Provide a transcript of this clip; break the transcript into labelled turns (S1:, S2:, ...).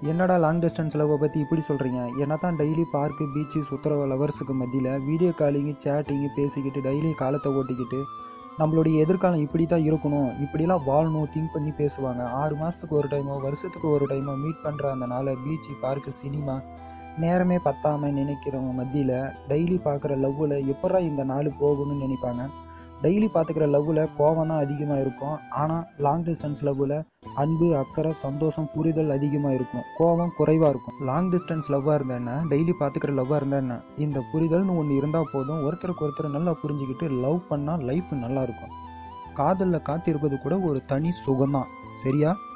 S1: என்னடா long distance லவ்வை பற்றி இப்படி சொல்கிறீங்க என்ன தான் டெய்லி பார்க்கு பீச்சு சுற்றுற லவர்ஸுக்கு மத்தியில் வீடியோ காலிங்கு சேட்டிங்கு பேசிக்கிட்டு டெய்லி காலத்தை ஓட்டிக்கிட்டு நம்மளுடைய எதிர்காலம் இப்படி தான் இருக்கணும் இப்படிலாம் வாழணும் திங்க் பண்ணி பேசுவாங்க ஆறு மாதத்துக்கு ஒரு டைமோ வருஷத்துக்கு ஒரு டைமோ மீட் பண்ணுற அந்த நாளை பீச்சு பார்க்கு சினிமா நேரமே பத்தாமல் நினைக்கிறவங்க மத்தியில் டெய்லி பார்க்குற லவ்வில் எப்படா இந்த நாள் போகணும்னு நினைப்பாங்க டெய்லி பார்த்துக்கிற லவ்வில் கோவம் தான் அதிகமாக இருக்கும் ஆனால் லாங் டிஸ்டன்ஸ் லவ்வில் அன்பு அக்கறை சந்தோஷம் புரிதல் அதிகமாக இருக்கும் கோபம் குறைவாக இருக்கும் லாங் டிஸ்டன்ஸ் லவ்வாக இருந்தா என்ன டெய்லி பார்த்துக்கிற லவ்வாக இருந்தா என்ன இந்த புரிதல்னு ஒன்று இருந்தால் போதும் ஒருத்தருக்கு ஒருத்தர் நல்லா புரிஞ்சுக்கிட்டு லவ் பண்ணால் லைஃப் நல்லா இருக்கும் காதலில் காத்திருப்பது கூட ஒரு தனி சுகம்தான் சரியா